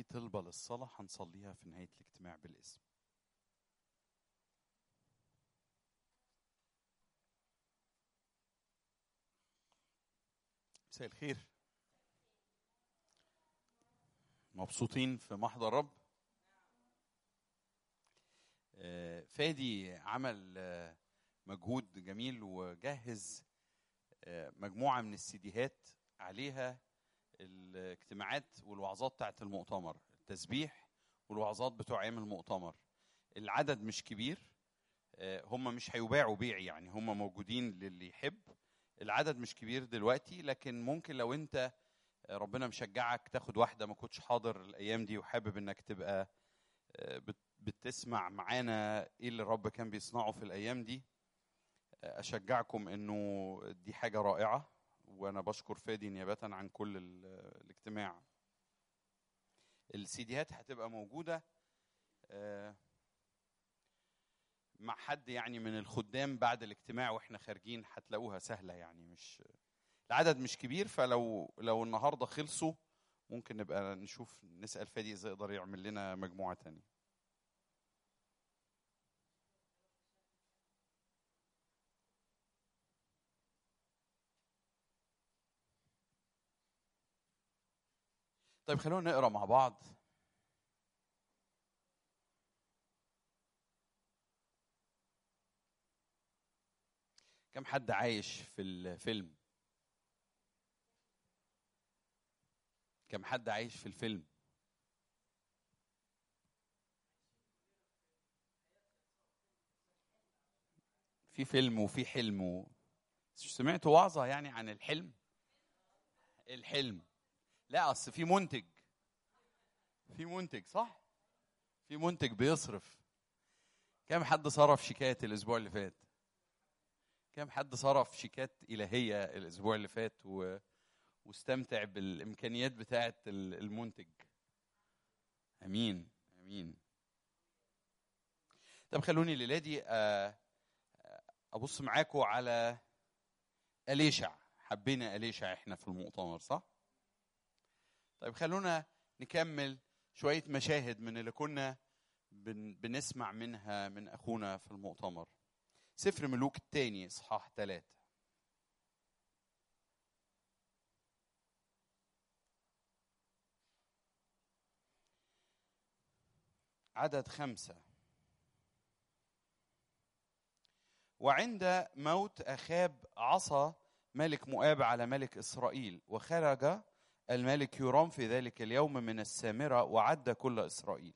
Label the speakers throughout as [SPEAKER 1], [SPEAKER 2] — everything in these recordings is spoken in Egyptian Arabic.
[SPEAKER 1] طلبة للصلاة هنصليها في نهاية الاجتماع بالاسم مساء الخير مبسوطين في محضر رب آه، فادي عمل آه، مجهود جميل وجهز آه، مجموعة من السيديهات عليها الاجتماعات والوعظات بتاعت المؤتمر التسبيح والوعظات بتوع ايام المؤتمر العدد مش كبير آه، هم مش هيباعوا بيع يعني هم موجودين للي يحب العدد مش كبير دلوقتي لكن ممكن لو انت آه، ربنا مشجعك تاخد واحده ما كنتش حاضر الايام دي وحابب انك تبقى آه، بت- بتسمع معانا ايه اللي الرب كان بيصنعه في الايام دي آه، اشجعكم انه دي حاجه رائعه وانا بشكر فادي نيابه عن كل ال- الاجتماع السيديهات هتبقى موجوده آه، مع حد يعني من الخدام بعد الاجتماع واحنا خارجين هتلاقوها سهله يعني مش العدد مش كبير فلو لو النهارده خلصوا ممكن نبقى نشوف نسال فادي اذا يقدر يعمل لنا مجموعه تانية طيب خلونا نقرا مع بعض كم حد عايش في الفيلم كم حد عايش في الفيلم في فيلم وفي حلم و... سمعت وعظة يعني عن الحلم الحلم لا اصل في منتج في منتج صح في منتج بيصرف كم حد صرف شيكات الاسبوع اللي فات كم حد صرف شيكات الهيه الاسبوع اللي فات و... واستمتع بالامكانيات بتاعه ال- المنتج امين امين طب خلوني الليله دي آه، آه، ابص معاكم على اليشع حبينا اليشع احنا في المؤتمر صح طيب خلونا نكمل شويه مشاهد من اللي كنا بن... بنسمع منها من اخونا في المؤتمر سفر ملوك الثاني اصحاح ثلاثة عدد خمسة وعند موت أخاب عصى ملك مؤاب على ملك إسرائيل وخرج الملك يرام في ذلك اليوم من السامرة وعد كل إسرائيل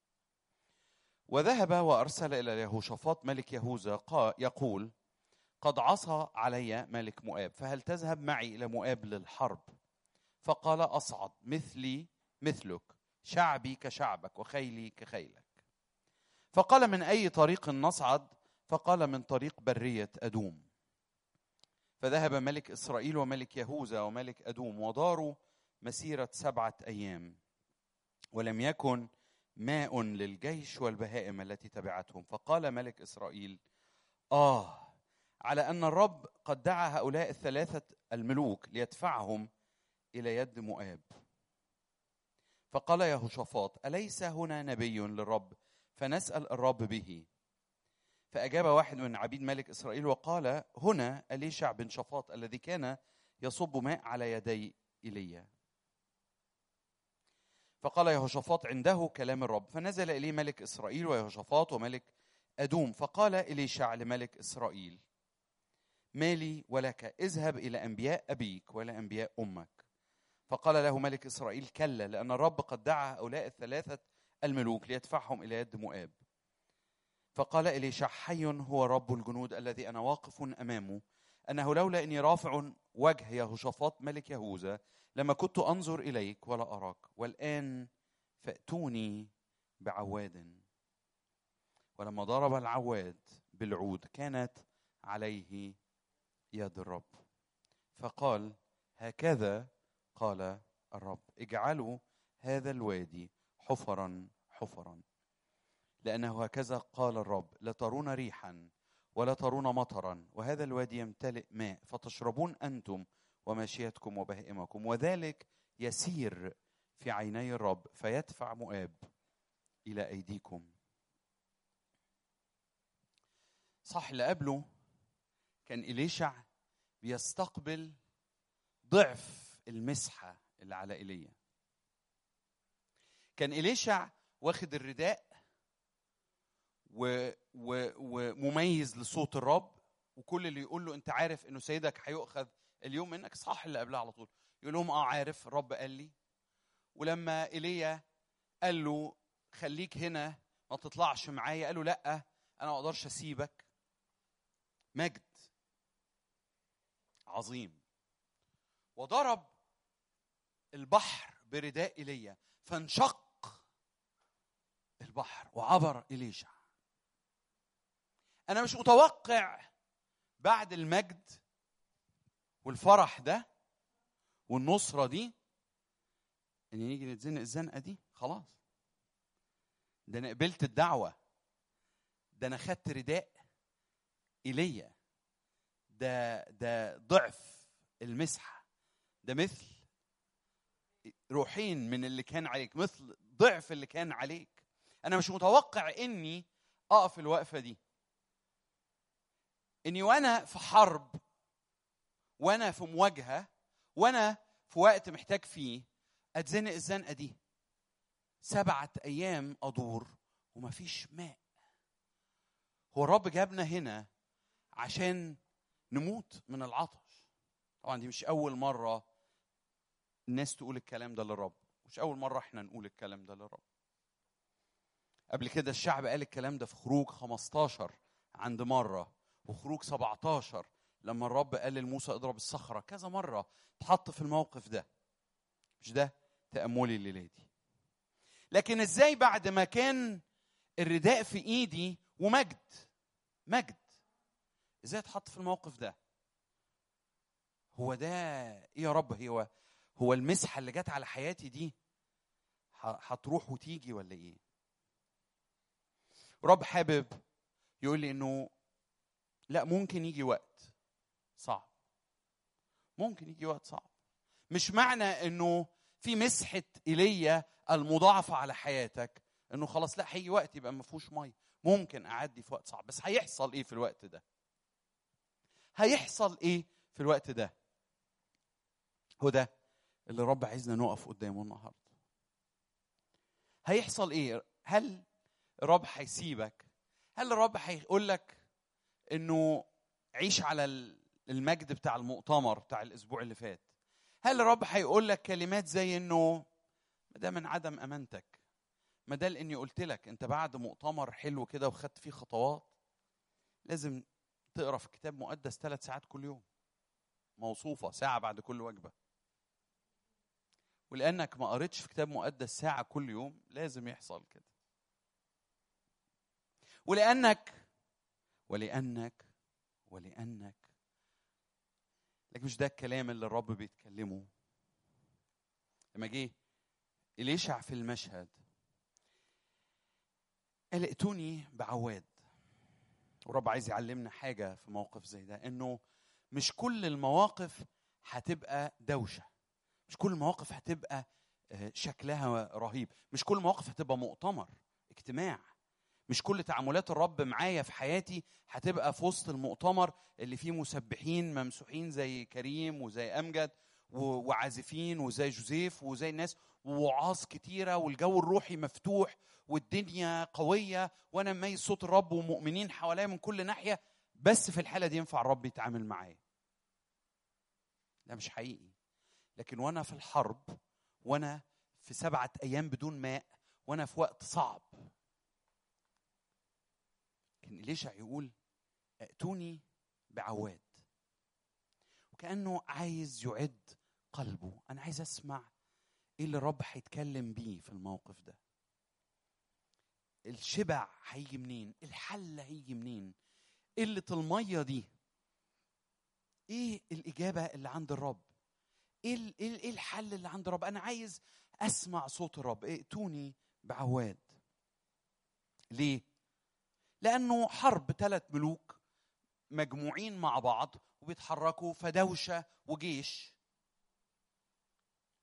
[SPEAKER 1] وذهب وأرسل إلى يهوشافاط ملك يهوذا قا- يقول قد عصى علي ملك مؤاب فهل تذهب معي إلى مؤاب للحرب فقال أصعد مثلي مثلك شعبي كشعبك وخيلي كخيلك فقال من أي طريق نصعد فقال من طريق برية أدوم فذهب ملك إسرائيل وملك يهوذا وملك أدوم وداروا مسيرة سبعة أيام ولم يكن ماء للجيش والبهائم التي تبعتهم فقال ملك إسرائيل آه على أن الرب قد دعا هؤلاء الثلاثة الملوك ليدفعهم إلى يد مؤاب فقال يهوشافاط أليس هنا نبي للرب فنسأل الرب به فأجاب واحد من عبيد ملك إسرائيل وقال هنا أليشع بن شفاط الذي كان يصب ماء على يدي إيليا فقال يهوشافاط عنده كلام الرب فنزل إليه ملك إسرائيل ويهوشافاط وملك أدوم فقال إليشع لملك إسرائيل ما لي ولك اذهب إلى أنبياء أبيك وإلى أنبياء أمك فقال له ملك إسرائيل كلا لأن الرب قد دعا هؤلاء الثلاثة الملوك ليدفعهم إلى يد مؤاب فقال إليشع حي هو رب الجنود الذي أنا واقف أمامه أنه لولا أني رافع وجه يهوشافاط ملك يهوذا لما كنت أنظر إليك ولا أراك والآن فأتوني بعواد ولما ضرب العواد بالعود كانت عليه يد الرب فقال هكذا قال الرب اجعلوا هذا الوادي حفرا حفرا لأنه هكذا قال الرب لترون ريحا ولا ترون مطرا وهذا الوادي يمتلئ ماء فتشربون أنتم وماشيتكم وبهائمكم وذلك يسير في عيني الرب فيدفع مؤاب الى ايديكم صح اللي قبله كان إليشع بيستقبل ضعف المسحة اللي على إيليا كان إليشع واخد الرداء و... و... ومميز لصوت الرب وكل اللي يقول له انت عارف انه سيدك هيؤخذ اليوم منك صح اللي قبلها على طول يقول لهم اه عارف الرب قال لي ولما ايليا قال له خليك هنا ما تطلعش معايا قال له لا انا ما اقدرش اسيبك مجد عظيم وضرب البحر برداء ايليا فانشق البحر وعبر اليشع انا مش متوقع بعد المجد والفرح ده والنصره دي ان نيجي نتزنق الزنقه دي خلاص ده انا قبلت الدعوه ده انا خدت رداء ايليا ده ده ضعف المسحه ده مثل روحين من اللي كان عليك مثل ضعف اللي كان عليك انا مش متوقع اني اقف الوقفه دي اني وانا في حرب وانا في مواجهه وانا في وقت محتاج فيه اتزنق الزنقه دي سبعه ايام ادور ومفيش ماء هو الرب جابنا هنا عشان نموت من العطش طبعا دي مش اول مره الناس تقول الكلام ده للرب مش اول مره احنا نقول الكلام ده للرب قبل كده الشعب قال الكلام ده في خروج 15 عند مره وخروج 17 لما الرب قال لموسى اضرب الصخره كذا مره اتحط في الموقف ده مش ده تاملي الليله دي لكن ازاي بعد ما كان الرداء في ايدي ومجد مجد ازاي اتحط في الموقف ده هو ده ايه يا رب هو هو المسحه اللي جت على حياتي دي هتروح وتيجي ولا ايه رب حابب يقول لي انه لا ممكن يجي وقت صعب ممكن يجي وقت صعب مش معنى انه في مسحه ايليا المضاعفه على حياتك انه خلاص لا هيجي وقت يبقى ما فيهوش ميه ممكن اعدي في وقت صعب بس هيحصل ايه في الوقت ده هيحصل ايه في الوقت ده هو ده اللي رب عايزنا نقف قدامه النهارده هيحصل ايه هل الرب هيسيبك هل الرب هيقول لك انه عيش على المجد بتاع المؤتمر بتاع الاسبوع اللي فات هل الرب هيقول لك كلمات زي انه ده من عدم امانتك ما ده لاني قلت لك انت بعد مؤتمر حلو كده وخدت فيه خطوات لازم تقرا في كتاب مقدس ثلاث ساعات كل يوم موصوفه ساعه بعد كل وجبه ولانك ما قريتش في كتاب مقدس ساعه كل يوم لازم يحصل كده ولانك ولانك ولانك لكن مش ده الكلام اللي الرب بيتكلمه لما جه إليشع في المشهد قال ائتوني بعواد ورب عايز يعلمنا حاجة في موقف زي ده إنه مش كل المواقف هتبقى دوشة مش كل المواقف هتبقى شكلها رهيب مش كل المواقف هتبقى مؤتمر اجتماع مش كل تعاملات الرب معايا في حياتي هتبقى في وسط المؤتمر اللي فيه مسبحين ممسوحين زي كريم وزي امجد وعازفين وزي جوزيف وزي الناس ووعاظ كتيرة والجو الروحي مفتوح والدنيا قوية وأنا مميز صوت الرب ومؤمنين حواليا من كل ناحية بس في الحالة دي ينفع الرب يتعامل معايا ده مش حقيقي لكن وأنا في الحرب وأنا في سبعة أيام بدون ماء وأنا في وقت صعب كان إليشع يقول ائتوني بعواد وكأنه عايز يعد قلبه أنا عايز أسمع إيه اللي الرب هيتكلم بيه في الموقف ده الشبع هيجي منين الحل هيجي منين قلة المية دي ايه الإجابة اللي عند الرب ايه ايه الحل اللي عند الرب انا عايز اسمع صوت الرب ائتوني بعواد ليه لانه حرب ثلاث ملوك مجموعين مع بعض وبيتحركوا فدوشه وجيش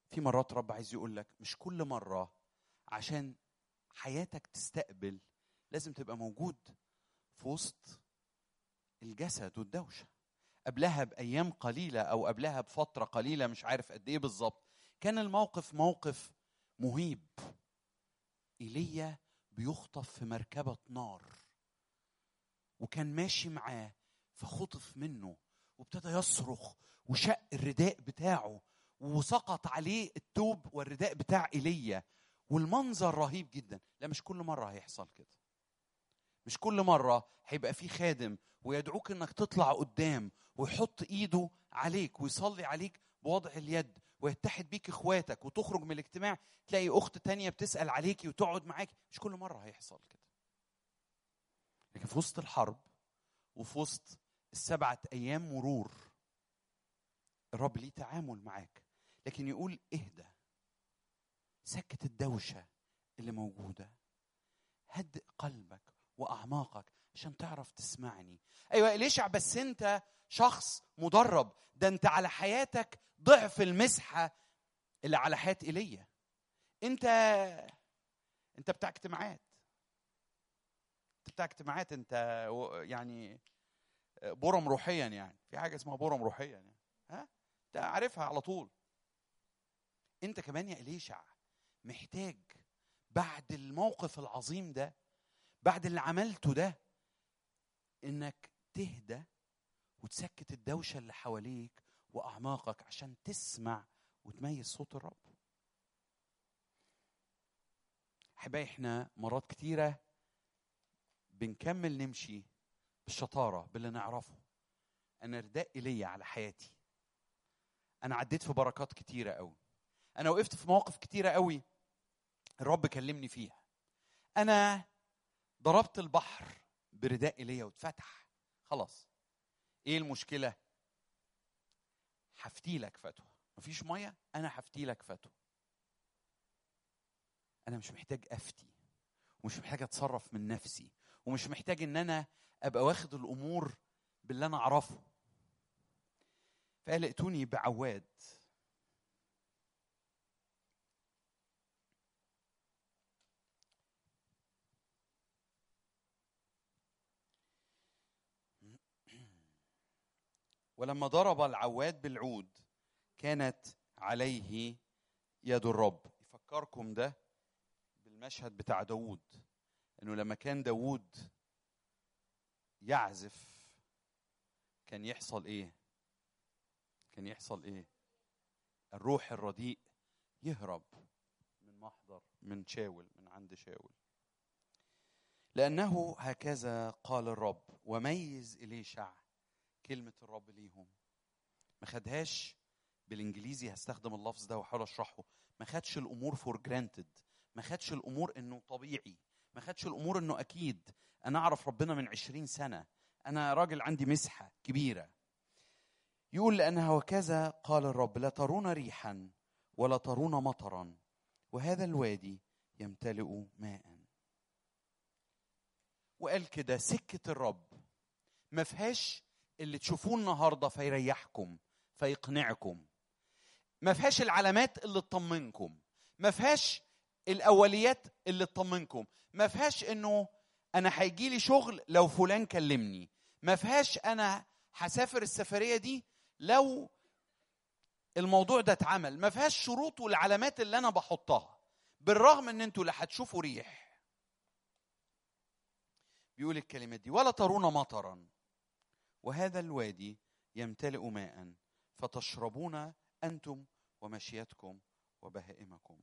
[SPEAKER 1] في مرات رب عايز يقول لك مش كل مره عشان حياتك تستقبل لازم تبقى موجود في وسط الجسد والدوشه قبلها بايام قليله او قبلها بفتره قليله مش عارف قد ايه بالظبط كان الموقف موقف مهيب ايليا بيخطف في مركبه نار وكان ماشي معاه فخطف منه وابتدى يصرخ وشق الرداء بتاعه وسقط عليه التوب والرداء بتاع ايليا والمنظر رهيب جدا لا مش كل مره هيحصل كده مش كل مره هيبقى في خادم ويدعوك انك تطلع قدام ويحط ايده عليك ويصلي عليك بوضع اليد ويتحد بيك اخواتك وتخرج من الاجتماع تلاقي اخت تانية بتسال عليكي وتقعد معاك مش كل مره هيحصل كده لكن في وسط الحرب وفي وسط السبعه ايام مرور الرب ليه تعامل معاك لكن يقول اهدى سكت الدوشه اللي موجوده هدئ قلبك واعماقك عشان تعرف تسمعني ايوه اليشع بس انت شخص مدرب ده انت على حياتك ضعف المسحه اللي على حياه ايليا انت انت بتاع اجتماعات انت بتاع اجتماعات انت يعني برم روحيا يعني في حاجه اسمها برم روحيا يعني ها انت عارفها على طول انت كمان يا اليشع محتاج بعد الموقف العظيم ده بعد اللي عملته ده انك تهدى وتسكت الدوشه اللي حواليك واعماقك عشان تسمع وتميز صوت الرب احبائي احنا مرات كتيره بنكمل نمشي بالشطاره باللي نعرفه انا رداء ايليا على حياتي انا عديت في بركات كتيره قوي انا وقفت في مواقف كتيره قوي الرب كلمني فيها انا ضربت البحر برداء ايليا واتفتح خلاص ايه المشكله هفتي لك فتوى مفيش ميه انا هفتي لك فتوى انا مش محتاج افتي ومش محتاج اتصرف من نفسي ومش محتاج ان انا ابقى واخد الامور باللي انا اعرفه فقال ائتوني بعواد ولما ضرب العواد بالعود كانت عليه يد الرب يفكركم ده بالمشهد بتاع داوود انه لما كان داوود يعزف كان يحصل ايه كان يحصل ايه الروح الرديء يهرب من محضر من شاول من عند شاول لأنه هكذا قال الرب وميز إليشع كلمة الرب ليهم ما خدهاش بالانجليزي هستخدم اللفظ ده واحاول اشرحه ما خدش الامور فور جرانتد ما خدش الامور انه طبيعي ما خدش الامور انه اكيد انا اعرف ربنا من عشرين سنه انا راجل عندي مسحه كبيره يقول لانها وكذا قال الرب لا ترون ريحا ولا ترون مطرا وهذا الوادي يمتلئ ماء وقال كده سكه الرب ما فيهاش اللي تشوفوه النهارده فيريحكم فيقنعكم ما فيهاش العلامات اللي تطمنكم ما فيهاش الاوليات اللي تطمنكم ما فيهاش انه انا هيجي لي شغل لو فلان كلمني ما فيهاش انا هسافر السفريه دي لو الموضوع ده اتعمل ما فيهاش شروط والعلامات اللي انا بحطها بالرغم ان انتوا لا هتشوفوا ريح بيقول الكلمات دي ولا ترون مطرا وهذا الوادي يمتلئ ماء فتشربون انتم ومشيتكم وبهائمكم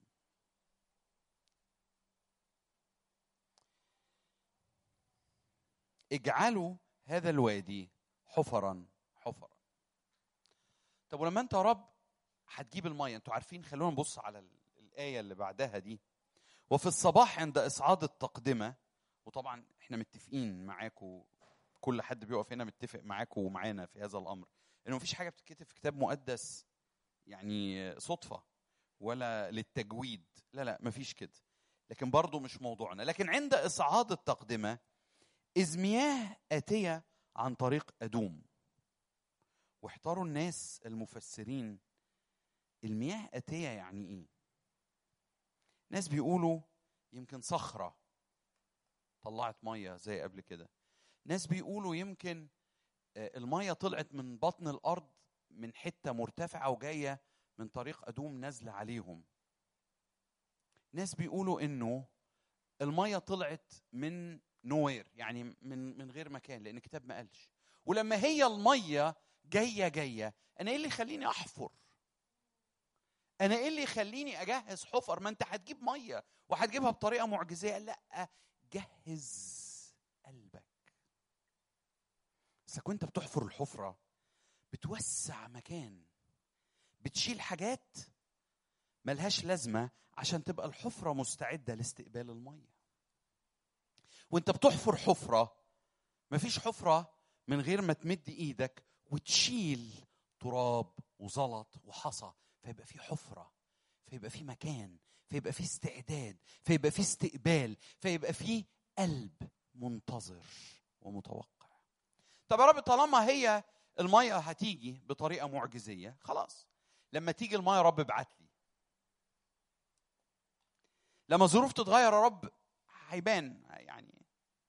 [SPEAKER 1] اجعلوا هذا الوادي حفرا حفرا طب ولما انت يا رب هتجيب الميه انتوا عارفين خلونا نبص على الايه اللي بعدها دي وفي الصباح عند اصعاد التقدمه وطبعا احنا متفقين معاكم كل حد بيقف هنا متفق معاكم ومعانا في هذا الامر انه مفيش حاجه بتتكتب في كتاب مقدس يعني صدفه ولا للتجويد لا لا مفيش كده لكن برضه مش موضوعنا لكن عند اصعاد التقدمه اذ مياه اتيه عن طريق ادوم واحتاروا الناس المفسرين المياه اتيه يعني ايه ناس بيقولوا يمكن صخره طلعت ميه زي قبل كده ناس بيقولوا يمكن آه، الميه طلعت من بطن الارض من حته مرتفعه وجايه من طريق ادوم نازله عليهم ناس بيقولوا انه الميه طلعت من نوير يعني من من غير مكان لان الكتاب ما قالش ولما هي الميه جايه جايه انا ايه اللي يخليني احفر انا ايه اللي يخليني اجهز حفر ما انت هتجيب ميه وهتجيبها بطريقه معجزيه لا جهز قلبك بس كنت بتحفر الحفره بتوسع مكان بتشيل حاجات ملهاش لازمه عشان تبقى الحفره مستعده لاستقبال الميه وانت بتحفر حفره مفيش حفره من غير ما تمد ايدك وتشيل تراب وزلط وحصى فيبقى في حفره فيبقى في مكان فيبقى في استعداد فيبقى في استقبال فيبقى في قلب منتظر ومتوقع طب يا رب طالما هي الميه هتيجي بطريقه معجزيه خلاص لما تيجي الميه يا رب ابعت لي لما الظروف تتغير يا رب هيبان يعني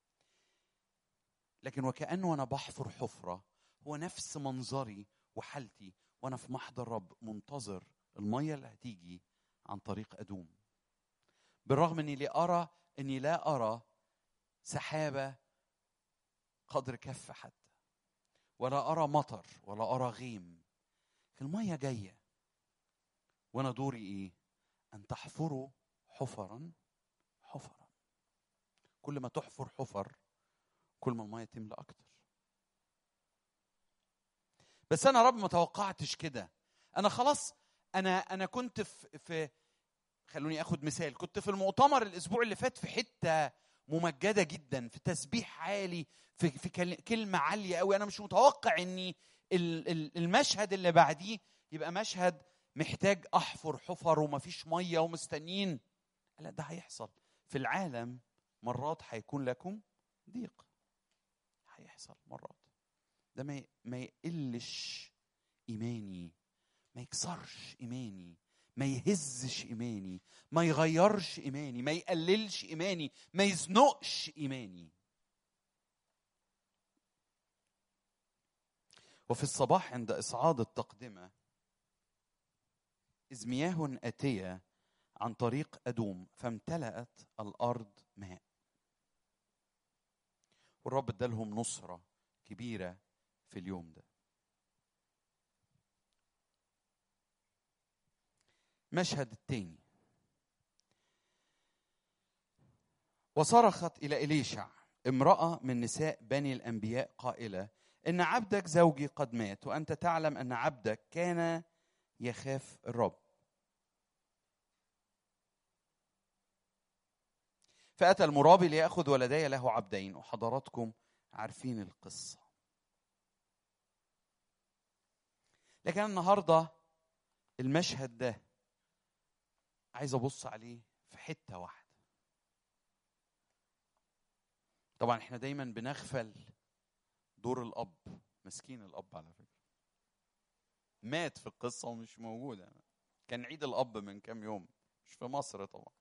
[SPEAKER 1] لكن وكانه وانا بحفر حفره هو نفس منظري وحالتي وانا في محضر رب منتظر الميه اللي هتيجي عن طريق ادوم بالرغم اني لا ارى اني لا ارى سحابه قدر كف حتى ولا ارى مطر ولا ارى غيم الميه جايه وانا دوري ايه ان تحفروا حفرا حفرا كل ما تحفر حفر كل ما الميه تملى اكتر بس انا رب ما توقعتش كده انا خلاص انا انا كنت في في خلوني اخد مثال كنت في المؤتمر الاسبوع اللي فات في حته ممجده جدا في تسبيح عالي في في كلمه عاليه قوي انا مش متوقع اني المشهد اللي بعديه يبقى مشهد محتاج احفر حفر ومفيش ميه ومستنيين لا ده هيحصل في العالم مرات هيكون لكم ضيق هيحصل مرات ده ما ما يقلش ايماني ما يكسرش ايماني ما يهزش ايماني ما يغيرش ايماني ما يقللش ايماني ما يزنقش ايماني وفي الصباح عند اصعاد التقدمه اذ مياه اتيه عن طريق ادوم فامتلأت الارض ماء والرب ادالهم نصره كبيره في اليوم ده مشهد التاني وصرخت الى اليشع امراه من نساء بني الانبياء قائله ان عبدك زوجي قد مات وانت تعلم ان عبدك كان يخاف الرب فاتى المرابي لياخذ ولدي له عبدين وحضراتكم عارفين القصه لكن النهارده المشهد ده عايز ابص عليه في حته واحده طبعا احنا دايما بنغفل دور الاب مسكين الاب على فكره مات في القصه ومش موجود كان عيد الاب من كام يوم مش في مصر طبعا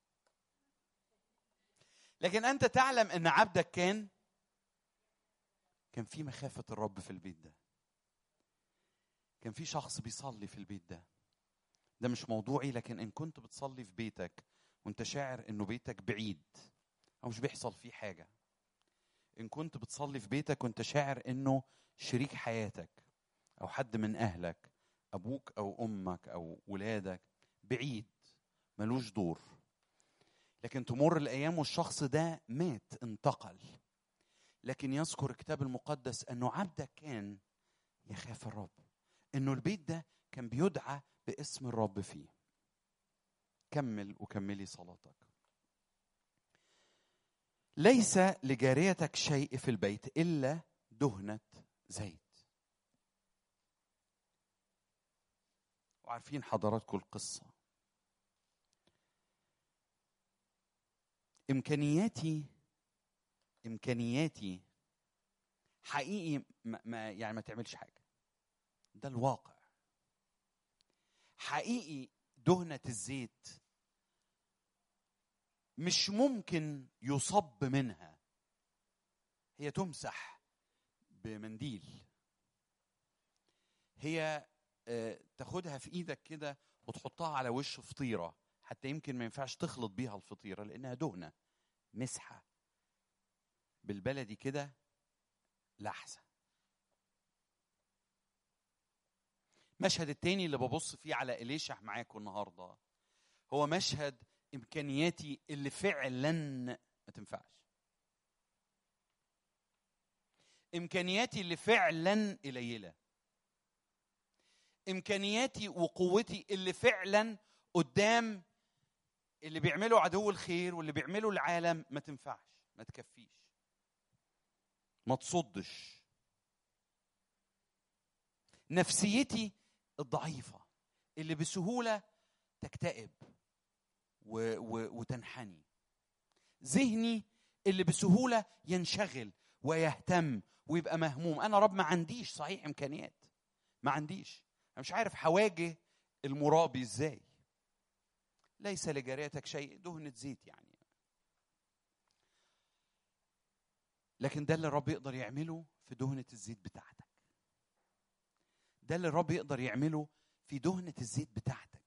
[SPEAKER 1] لكن انت تعلم ان عبدك كان كان في مخافه الرب في البيت ده كان في شخص بيصلي في البيت ده ده مش موضوعي لكن ان كنت بتصلي في بيتك وانت شاعر انه بيتك بعيد او مش بيحصل فيه حاجه ان كنت بتصلي في بيتك وانت شاعر انه شريك حياتك او حد من اهلك ابوك او امك او ولادك بعيد ملوش دور لكن تمر الايام والشخص ده مات انتقل لكن يذكر الكتاب المقدس انه عبدك كان يخاف الرب انه البيت ده كان بيدعى باسم الرب فيه كمل وكملي صلاتك ليس لجاريتك شيء في البيت الا دهنه زيت وعارفين حضراتكم القصه امكانياتي امكانياتي حقيقي ما يعني ما تعملش حاجه ده الواقع حقيقي دهنه الزيت مش ممكن يصب منها هي تمسح بمنديل هي آه، تاخدها في ايدك كده وتحطها على وش فطيره حتى يمكن ما ينفعش تخلط بيها الفطيره لانها دهنه مسحه بالبلدي كده لحسه المشهد التاني اللي ببص فيه على إليشع معاكم النهارده هو مشهد امكانياتي اللي فعلا ما تنفعش امكانياتي اللي فعلا قليله امكانياتي وقوتي اللي فعلا قدام اللي بيعمله عدو الخير واللي بيعمله العالم ما تنفعش ما تكفيش ما تصدش نفسيتي الضعيفه اللي بسهوله تكتئب و و وتنحني ذهني اللي بسهوله ينشغل ويهتم ويبقى مهموم انا رب ما عنديش صحيح امكانيات ما عنديش انا مش عارف هواجه المرابي ازاي ليس لجاريتك شيء دهنة زيت يعني لكن ده اللي الرب يقدر يعمله في دهنة الزيت بتاعتك ده اللي الرب يقدر يعمله في دهنة الزيت بتاعتك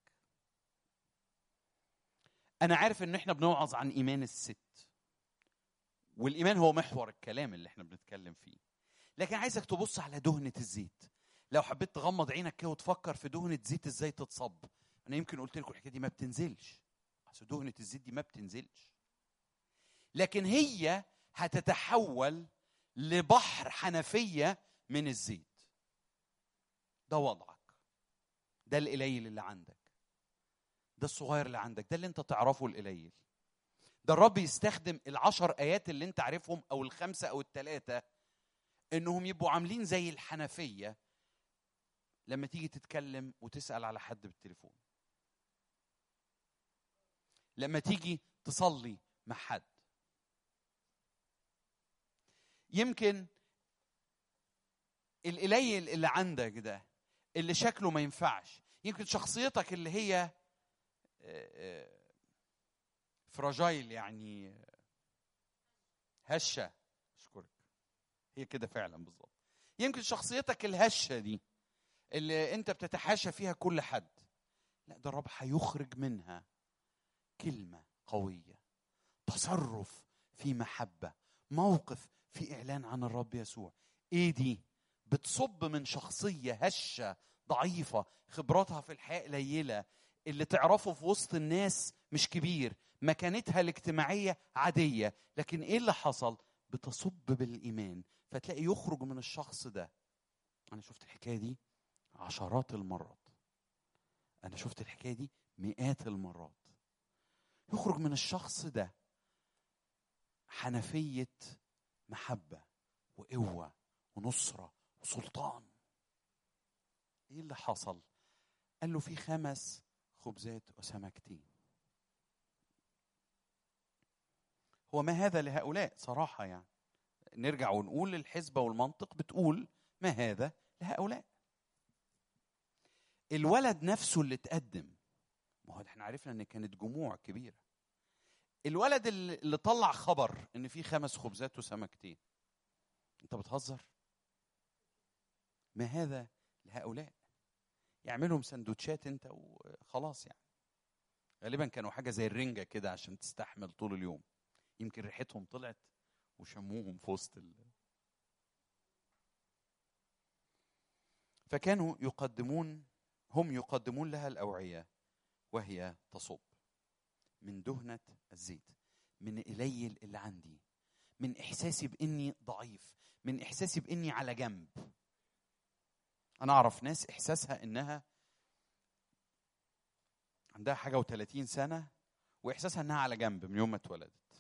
[SPEAKER 1] أنا عارف إن إحنا بنوعظ عن إيمان الست والإيمان هو محور الكلام اللي إحنا بنتكلم فيه لكن عايزك تبص على دهنة الزيت لو حبيت تغمض عينك كده وتفكر في دهنة زيت إزاي تتصب أنا يمكن قلت لكم الحكاية دي ما بتنزلش أصل دهنة الزيت دي ما بتنزلش لكن هي هتتحول لبحر حنفية من الزيت ده وضعك ده القليل اللي عندك ده الصغير اللي عندك ده اللي انت تعرفه القليل ده الرب يستخدم العشر ايات اللي انت عارفهم او الخمسه او الثلاثه انهم يبقوا عاملين زي الحنفيه لما تيجي تتكلم وتسال على حد بالتليفون لما تيجي تصلي مع حد يمكن القليل اللي عندك ده اللي شكله ما ينفعش يمكن شخصيتك اللي هي فراجايل يعني هشه اشكرك هي كده فعلا بالظبط يمكن شخصيتك الهشه دي اللي انت بتتحاشى فيها كل حد لا ده الرب هيخرج منها كلمه قويه تصرف في محبه موقف في اعلان عن الرب يسوع ايه دي بتصب من شخصيه هشه ضعيفه خبراتها في الحياه قليله اللي تعرفه في وسط الناس مش كبير مكانتها الاجتماعيه عاديه لكن ايه اللي حصل بتصب بالايمان فتلاقي يخرج من الشخص ده انا شفت الحكايه دي عشرات المرات انا شفت الحكايه دي مئات المرات يخرج من الشخص ده حنفيه محبه وقوه ونصره وسلطان ايه اللي حصل قال له في خمس خبزات وسمكتين هو ما هذا لهؤلاء صراحه يعني نرجع ونقول الحسبه والمنطق بتقول ما هذا لهؤلاء الولد نفسه اللي اتقدم ما هو احنا عرفنا ان كانت جموع كبيره الولد اللي طلع خبر ان في خمس خبزات وسمكتين انت بتهزر ما هذا لهؤلاء يعملهم سندوتشات انت وخلاص يعني غالبا كانوا حاجه زي الرنجه كده عشان تستحمل طول اليوم يمكن ريحتهم طلعت وشموهم في وسط ال... فكانوا يقدمون هم يقدمون لها الاوعيه وهي تصب من دهنه الزيت من قليل اللي عندي من احساسي باني ضعيف من احساسي باني على جنب انا اعرف ناس احساسها انها عندها حاجه و30 سنه واحساسها انها على جنب من يوم ما اتولدت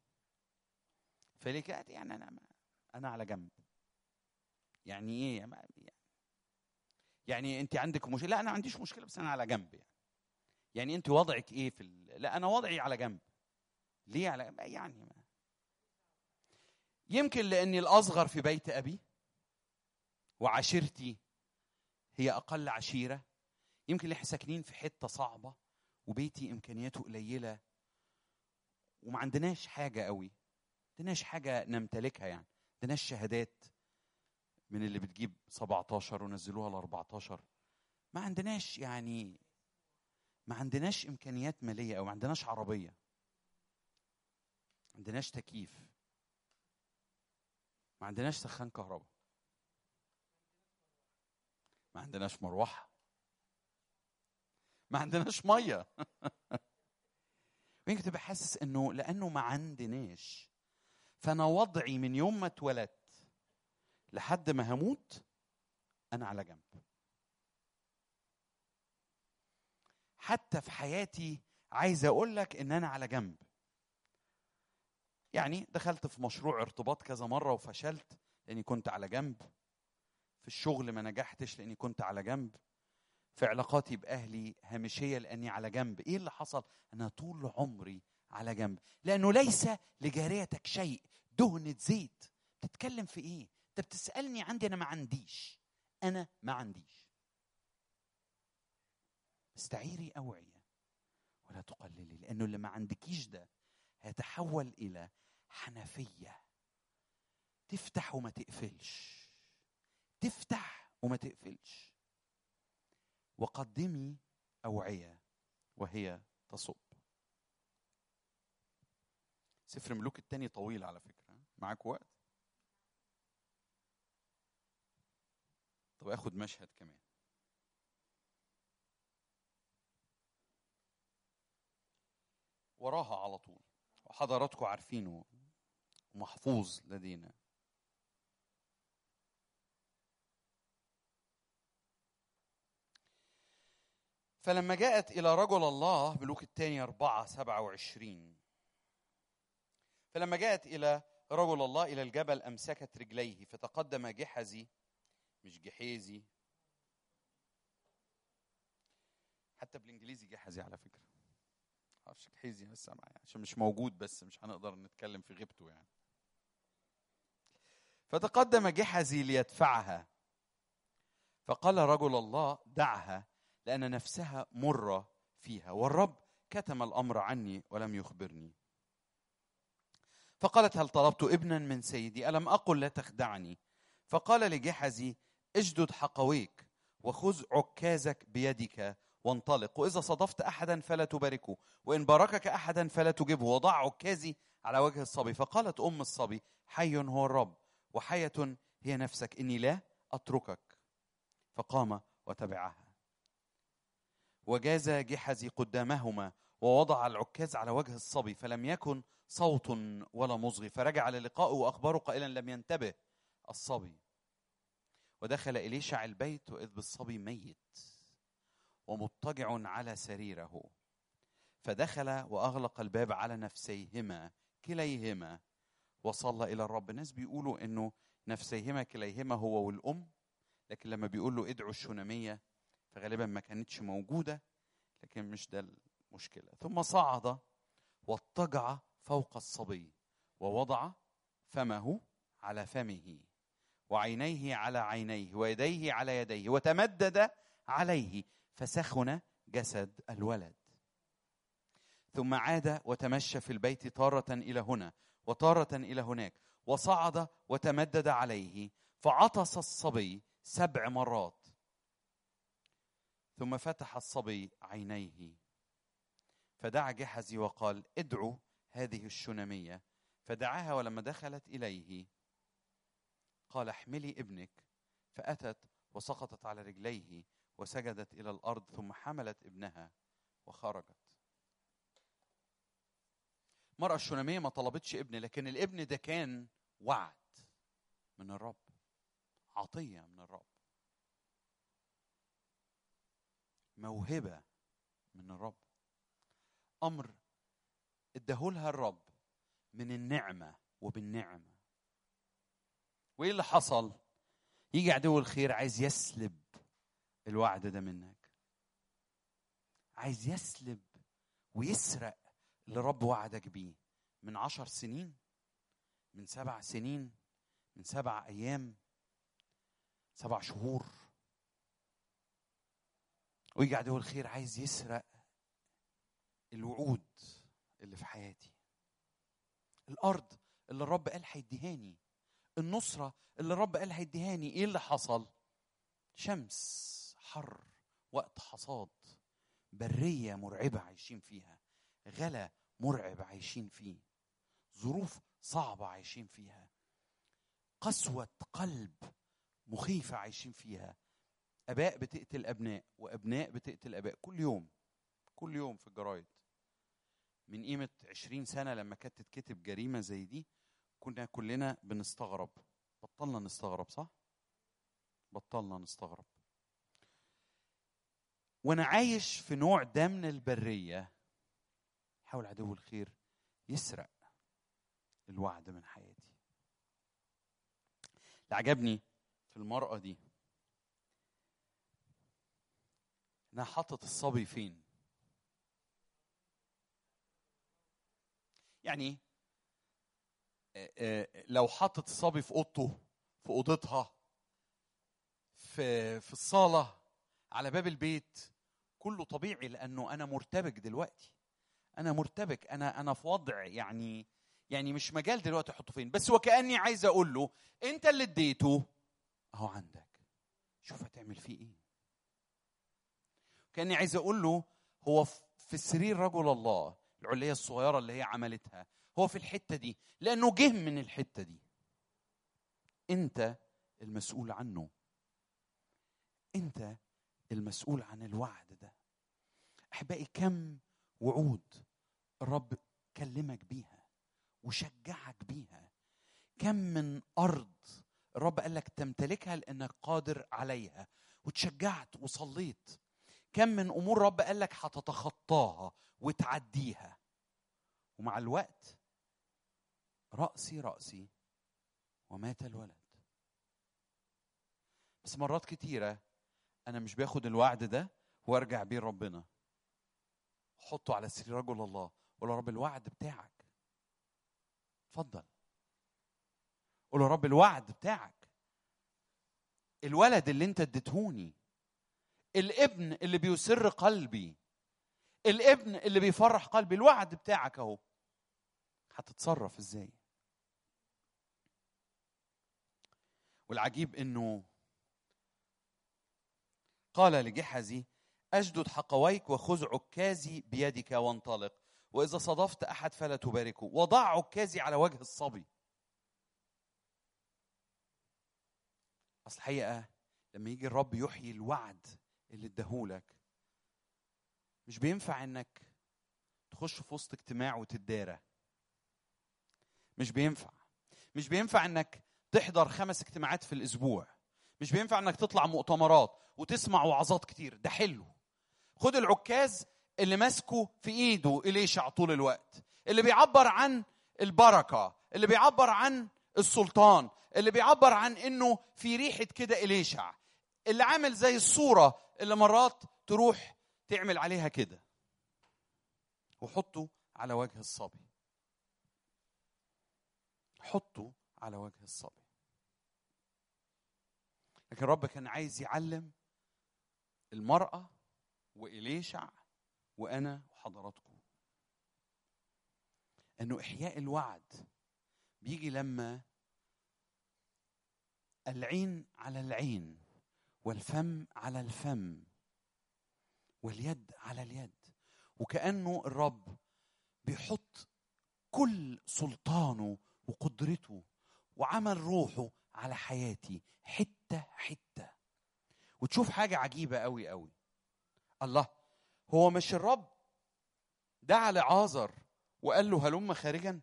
[SPEAKER 1] فليه يعني انا انا على جنب يعني ايه يعني, يعني انت عندك مشكله لا انا ما عنديش مشكله بس انا على جنب يعني يعني انت وضعك ايه في ال... لا انا وضعي على جنب ليه على جنب يعني ما. يمكن لاني الاصغر في بيت ابي وعشيرتي هي اقل عشيره يمكن احنا ساكنين في حته صعبه وبيتي امكانياته قليله وما عندناش حاجه قوي ما عندناش حاجه نمتلكها يعني ما عندناش شهادات من اللي بتجيب 17 ونزلوها ل 14 ما عندناش يعني ما عندناش امكانيات ماليه او ما عندناش عربيه ما عندناش تكييف ما عندناش سخان كهرباء ما عندناش مروحه ما عندناش ميه ويمكن تبقى حاسس انه لانه ما عندناش فانا وضعي من يوم ما اتولدت لحد ما هموت انا على جنب حتى في حياتي عايز اقول لك ان انا على جنب يعني دخلت في مشروع ارتباط كذا مره وفشلت لاني كنت على جنب في الشغل ما نجحتش لاني كنت على جنب في علاقاتي باهلي هامشيه لاني على جنب ايه اللي حصل انا طول عمري على جنب لانه ليس لجاريتك شيء دهنه زيت بتتكلم في ايه انت بتسالني عندي انا ما عنديش انا ما عنديش استعيري اوعيه ولا تقللي لانه اللي ما عندكيش ده هيتحول الى حنفيه تفتح وما تقفلش تفتح وما تقفلش وقدمي اوعيه وهي تصب سفر ملوك التاني طويل على فكره معاك وقت طب اخد مشهد كمان وراها على طول وحضراتكم عارفينه محفوظ لدينا فلما جاءت إلى رجل الله ملوك الثاني أربعة سبعة وعشرين فلما جاءت إلى رجل الله إلى الجبل أمسكت رجليه فتقدم جحزي مش جحيزي حتى بالإنجليزي جحزي على فكرة معرفش جحيزي بس معايا عشان مش موجود بس مش هنقدر نتكلم في غيبته يعني فتقدم جحزي ليدفعها فقال رجل الله دعها لأن نفسها مرة فيها والرب كتم الأمر عني ولم يخبرني فقالت هل طلبت ابنا من سيدي ألم أقل لا تخدعني فقال لجحزي اجدد حقويك وخذ عكازك بيدك وانطلق وإذا صدفت أحدا فلا تباركه وإن باركك أحدا فلا تجبه وضع عكازي على وجه الصبي فقالت أم الصبي حي هو الرب وحية هي نفسك إني لا أتركك فقام وتبعها وجاز جحزي قدامهما ووضع العكاز على وجه الصبي فلم يكن صوت ولا مصغي فرجع للقائه واخبره قائلا لم ينتبه الصبي ودخل اليشع البيت واذ بالصبي ميت ومضطجع على سريره فدخل واغلق الباب على نفسيهما كليهما وصلى الى الرب الناس بيقولوا انه نفسيهما كليهما هو والام لكن لما بيقول له ادعوا الشناميه فغالبا ما كانتش موجودة لكن مش ده المشكلة ثم صعد واضطجع فوق الصبي ووضع فمه على فمه وعينيه على عينيه ويديه على يديه وتمدد عليه فسخن جسد الولد ثم عاد وتمشى في البيت تارة إلى هنا وتارة إلى هناك وصعد وتمدد عليه فعطس الصبي سبع مرات ثم فتح الصبي عينيه فدعا جحزي وقال ادعوا هذه الشنمية فدعاها ولما دخلت إليه قال احملي ابنك فأتت وسقطت على رجليه وسجدت إلى الأرض ثم حملت ابنها وخرجت المرأة الشنامية ما طلبتش ابن لكن الابن ده كان وعد من الرب عطية من الرب موهبة من الرب أمر اداهولها الرب من النعمة وبالنعمة وإيه اللي حصل؟ يجي عدو الخير عايز يسلب الوعد ده منك عايز يسلب ويسرق اللي رب وعدك بيه من عشر سنين من سبع سنين من سبع أيام سبع شهور ويجي عدو الخير عايز يسرق الوعود اللي في حياتي الارض اللي الرب قال هيديهاني النصره اللي الرب قال هيديهاني ايه اللي حصل شمس حر وقت حصاد بريه مرعبه عايشين فيها غلا مرعب عايشين فيه ظروف صعبه عايشين فيها قسوه قلب مخيفه عايشين فيها اباء بتقتل ابناء وابناء بتقتل اباء كل يوم كل يوم في الجرايد من قيمة عشرين سنة لما كانت تتكتب جريمة زي دي كنا كلنا بنستغرب بطلنا نستغرب صح؟ بطلنا نستغرب وانا عايش في نوع ده من البرية حاول عدو الخير يسرق الوعد من حياتي اللي عجبني في المرأة دي انها حطت الصبي فين يعني آه، آه، لو حطت الصبي في اوضته في اوضتها في في الصاله على باب البيت كله طبيعي لانه انا مرتبك دلوقتي انا مرتبك انا انا في وضع يعني يعني مش مجال دلوقتي احطه فين بس وكاني عايز اقول له انت اللي اديته اهو عندك شوف هتعمل فيه ايه كاني عايز اقول له هو في السرير رجل الله العليه الصغيره اللي هي عملتها هو في الحته دي لانه جه من الحته دي انت المسؤول عنه انت المسؤول عن الوعد ده احبائي كم وعود الرب كلمك بيها وشجعك بيها كم من ارض الرب قال لك تمتلكها لانك قادر عليها وتشجعت وصليت كم من امور رب قال لك هتتخطاها وتعديها ومع الوقت رأسي رأسي ومات الولد بس مرات كتيرة أنا مش باخد الوعد ده وارجع بيه ربنا حطه على سرير رجل الله قول يا رب الوعد بتاعك اتفضل قول يا رب الوعد بتاعك الولد اللي انت اديتهوني الابن اللي بيسر قلبي الابن اللي بيفرح قلبي الوعد بتاعك اهو هتتصرف ازاي والعجيب انه قال لجحزي أجدد حقويك وخذ عكازي بيدك وانطلق وإذا صادفت أحد فلا تباركه وضع عكازي على وجه الصبي أصل الحقيقة لما يجي الرب يحيي الوعد اللي اداهولك مش بينفع انك تخش في وسط اجتماع وتدارى مش بينفع مش بينفع انك تحضر خمس اجتماعات في الاسبوع مش بينفع انك تطلع مؤتمرات وتسمع وعظات كتير ده حلو خد العكاز اللي ماسكه في ايده اليشع طول الوقت اللي بيعبر عن البركه اللي بيعبر عن السلطان اللي بيعبر عن انه في ريحه كده اليشع اللي عامل زي الصوره اللي مرات تروح تعمل عليها كده وحطه على وجه الصبي حطه على وجه الصبي لكن الرب كان عايز يعلم المرأة وإليشع وأنا وحضراتكم أنه إحياء الوعد بيجي لما العين على العين والفم على الفم واليد على اليد وكأنه الرب بيحط كل سلطانه وقدرته وعمل روحه على حياتي حتة حتة وتشوف حاجة عجيبة قوي قوي الله هو مش الرب دعا لعازر وقال له هلم خارجا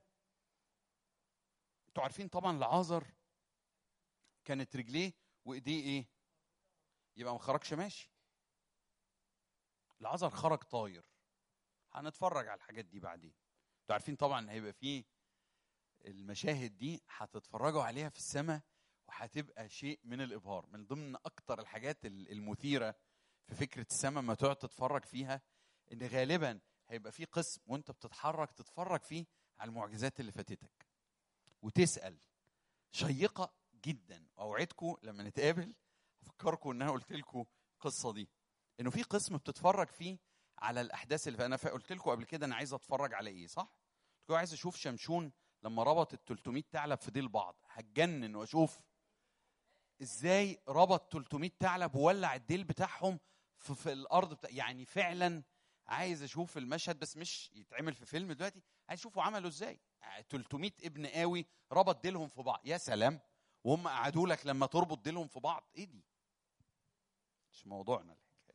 [SPEAKER 1] انتوا عارفين طبعا لعازر كانت رجليه وايديه ايه يبقى ما خرجش ماشي العذر خرج طاير هنتفرج على الحاجات دي بعدين انتوا عارفين طبعا هيبقى فيه المشاهد دي هتتفرجوا عليها في السماء وهتبقى شيء من الابهار من ضمن اكتر الحاجات المثيره في فكره السماء ما تقعد تتفرج فيها ان غالبا هيبقى في قسم وانت بتتحرك تتفرج فيه على المعجزات اللي فاتتك وتسال شيقه جدا اوعدكم لما نتقابل افكركم ان انا قلت لكم القصه دي انه في قسم بتتفرج فيه على الاحداث اللي انا قلت لكم قبل كده انا عايز اتفرج على ايه صح؟ قلت لكم عايز اشوف شمشون لما ربط ال 300 ثعلب في ديل بعض هتجنن واشوف ازاي ربط 300 ثعلب وولع الديل بتاعهم في, في الارض بتاع يعني فعلا عايز اشوف المشهد بس مش يتعمل في فيلم دلوقتي عايز اشوفه عملوا ازاي 300 ابن قوي ربط ديلهم في بعض يا سلام وهم قعدوا لك لما تربط ديلهم في بعض ايه دي مش موضوعنا الحكايه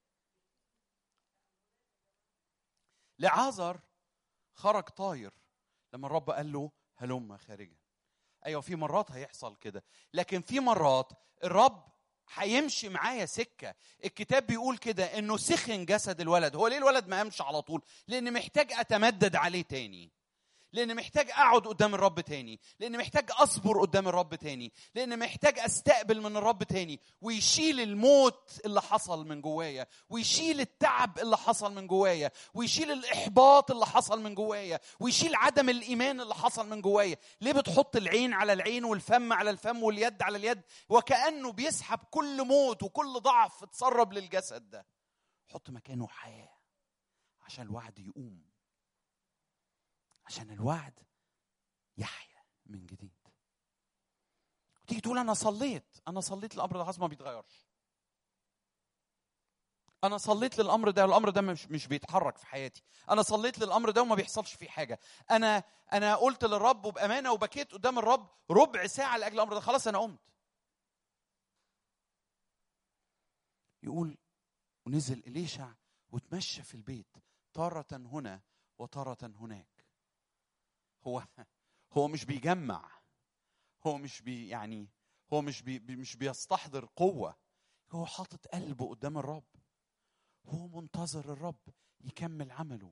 [SPEAKER 1] لعازر خرج طاير لما الرب قال له هلم خارجا ايوه في مرات هيحصل كده لكن في مرات الرب هيمشي معايا سكه الكتاب بيقول كده انه سخن جسد الولد هو ليه الولد ما قامش على طول لان محتاج اتمدد عليه تاني لان محتاج اقعد قدام الرب تاني لان محتاج اصبر قدام الرب تاني لان محتاج استقبل من الرب تاني ويشيل الموت اللي حصل من جوايا ويشيل التعب اللي حصل من جوايا ويشيل الاحباط اللي حصل من جوايا ويشيل عدم الايمان اللي حصل من جوايا ليه بتحط العين على العين والفم على الفم واليد على اليد وكانه بيسحب كل موت وكل ضعف اتسرب للجسد ده حط مكانه حياه عشان الوعد يقوم عشان الوعد يحيا من جديد وتيجي تقول انا صليت انا صليت الامر ده خلاص ما بيتغيرش انا صليت للامر ده الامر ده مش مش بيتحرك في حياتي انا صليت للامر ده وما بيحصلش فيه حاجه انا انا قلت للرب وبامانه وبكيت قدام الرب ربع ساعه لاجل الامر ده خلاص انا قمت يقول ونزل إليشع وتمشى في البيت تارة هنا وتارة هناك هو هو مش بيجمع هو مش بي يعني هو مش بي مش بيستحضر قوة هو حاطط قلبه قدام الرب هو منتظر الرب يكمل عمله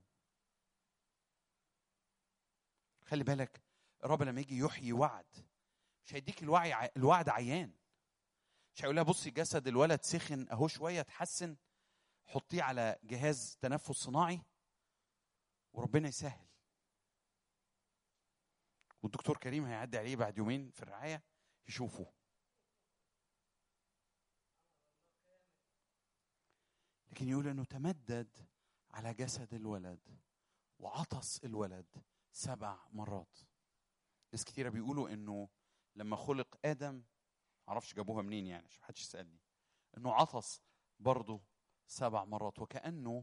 [SPEAKER 1] خلي بالك الرب لما يجي يحيي وعد مش هيديك الوعي الوعد عيان مش هيقول لها بصي جسد الولد سخن اهو شويه اتحسن حطيه على جهاز تنفس صناعي وربنا يسهل والدكتور كريم هيعدي عليه بعد يومين في الرعايه يشوفه لكن يقول انه تمدد على جسد الولد وعطس الولد سبع مرات ناس كتيره بيقولوا انه لما خلق ادم معرفش جابوها منين يعني عشان محدش يسالني انه عطس برضه سبع مرات وكانه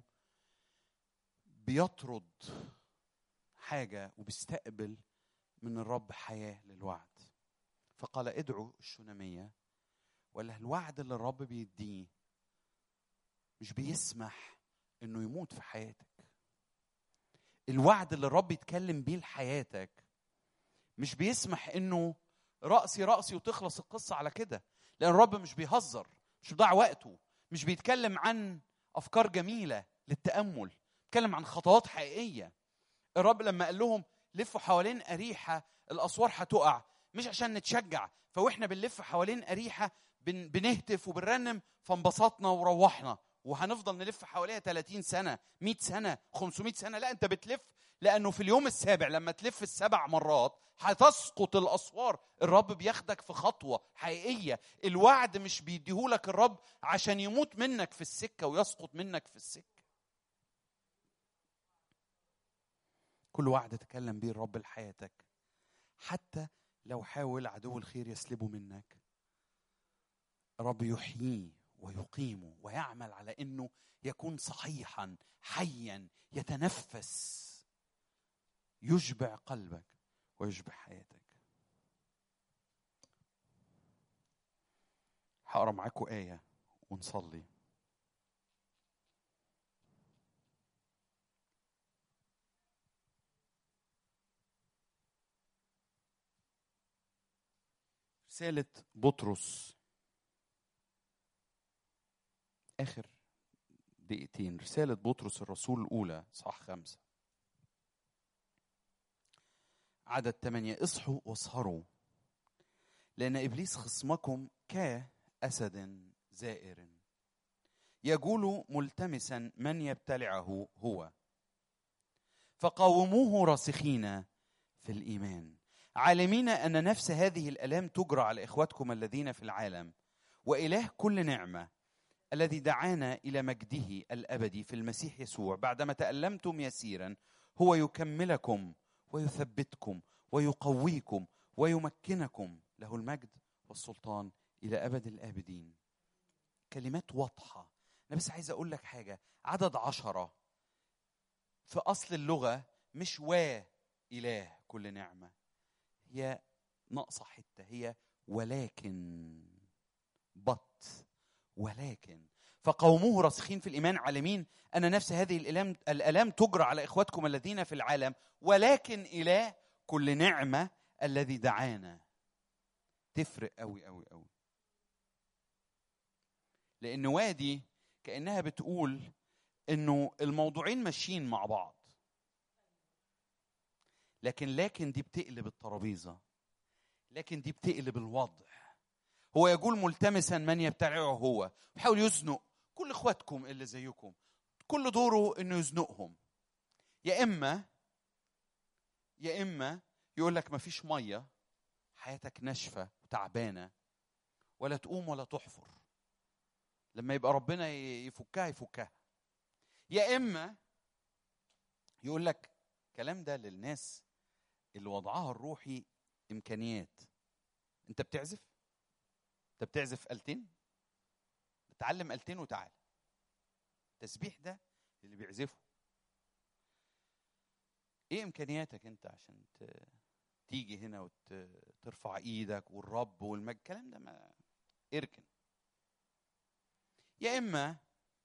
[SPEAKER 1] بيطرد حاجه وبيستقبل من الرب حياه للوعد فقال ادعوا الشناميه ولا الوعد اللي الرب بيديه مش بيسمح انه يموت في حياتك الوعد اللي الرب يتكلم بيه لحياتك مش بيسمح انه رأسي رأسي وتخلص القصة على كده لأن الرب مش بيهزر مش بيضيع وقته مش بيتكلم عن أفكار جميلة للتأمل بيتكلم عن خطوات حقيقية الرب لما قال لهم لفوا حوالين أريحة الأسوار هتقع مش عشان نتشجع فواحنا بنلف حوالين أريحة بن بنهتف وبنرنم فانبسطنا وروحنا وهنفضل نلف حواليها 30 سنة 100 سنة 500 سنة لا أنت بتلف لأنه في اليوم السابع لما تلف السبع مرات هتسقط الأسوار الرب بياخدك في خطوة حقيقية الوعد مش بيديهولك الرب عشان يموت منك في السكة ويسقط منك في السكة كل وعد تكلم بيه الرب لحياتك حتى لو حاول عدو الخير يسلبه منك الرب يحييه ويقيمه ويعمل على انه يكون صحيحا حيا يتنفس يشبع قلبك ويشبع حياتك هقرا معاكم ايه ونصلي رسالة بطرس آخر دقيقتين رسالة بطرس الرسول الأولى صح خمسة عدد ثمانية اصحوا واسهروا لأن إبليس خصمكم كأسد زائر يجول ملتمسا من يبتلعه هو فقاوموه راسخين في الإيمان عالمين أن نفس هذه الآلام تجرى على إخوتكم الذين في العالم وإله كل نعمة الذي دعانا الى مجده الابدي في المسيح يسوع بعدما تالمتم يسيرا هو يكملكم ويثبتكم ويقويكم ويمكنكم له المجد والسلطان الى ابد الابدين كلمات واضحه انا بس عايز اقول لك حاجه عدد عشره في اصل اللغه مش و اله كل نعمه هي ناقصه حته هي ولكن بط ولكن فقوموه راسخين في الايمان عالمين ان نفس هذه الالام الالام تجرى على اخواتكم الذين في العالم ولكن اله كل نعمه الذي دعانا تفرق قوي قوي قوي لان وادي كانها بتقول انه الموضوعين ماشيين مع بعض لكن لكن دي بتقلب الترابيزه لكن دي بتقلب الوضع هو يقول ملتمسا من يبتلعه هو بيحاول يزنق كل اخواتكم اللي زيكم كل دوره انه يزنقهم يا اما يا اما يقول لك مفيش ميه حياتك ناشفه وتعبانه ولا تقوم ولا تحفر لما يبقى ربنا يفكها يفكها يا اما يقول لك الكلام ده للناس اللي وضعها الروحي امكانيات انت بتعزف انت بتعزف آلتين اتعلم آلتين وتعال التسبيح ده اللي بيعزفه ايه امكانياتك انت عشان تيجي هنا وترفع ايدك والرب والمجد الكلام ده ما اركن يا اما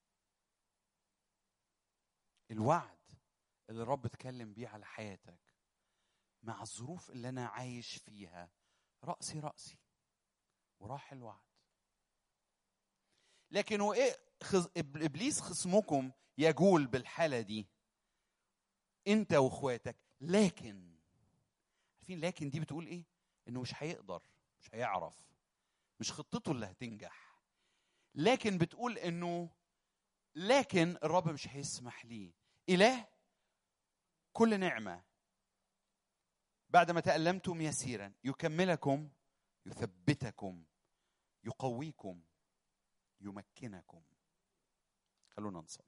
[SPEAKER 1] الوعد اللي الرب اتكلم بيه على حياتك مع الظروف اللي انا عايش فيها راسي راسي وراح الوعد لكن وايه خز... ابليس خصمكم يجول بالحاله دي انت واخواتك لكن عارفين لكن دي بتقول ايه انه مش هيقدر مش هيعرف مش خطته اللي هتنجح لكن بتقول انه لكن الرب مش هيسمح ليه اله كل نعمه بعدما تألمتم يسيرا يكملكم يثبتكم يقويكم يمكنكم خلونا نصلي